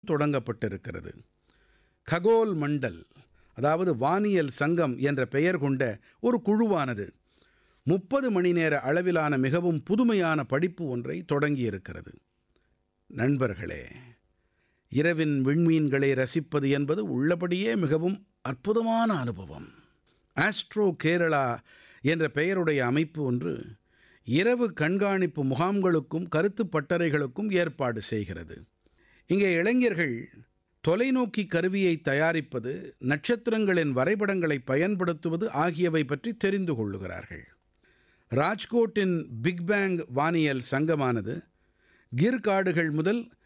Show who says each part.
Speaker 1: தொடங்கப்பட்டிருக்கிறது ககோல் மண்டல் அதாவது வானியல் சங்கம் என்ற பெயர் கொண்ட ஒரு குழுவானது முப்பது மணி நேர அளவிலான மிகவும் புதுமையான படிப்பு ஒன்றை தொடங்கியிருக்கிறது நண்பர்களே இரவின் விண்மீன்களை ரசிப்பது என்பது உள்ளபடியே மிகவும் அற்புதமான அனுபவம் ஆஸ்ட்ரோ கேரளா என்ற பெயருடைய அமைப்பு ஒன்று இரவு கண்காணிப்பு முகாம்களுக்கும் கருத்துப் பட்டறைகளுக்கும் ஏற்பாடு செய்கிறது இங்கே இளைஞர்கள் தொலைநோக்கி கருவியை தயாரிப்பது நட்சத்திரங்களின் வரைபடங்களை பயன்படுத்துவது ஆகியவை பற்றி தெரிந்து கொள்ளுகிறார்கள் ராஜ்கோட்டின் பிக் பேங் வானியல் சங்கமானது கிர் காடுகள் முதல்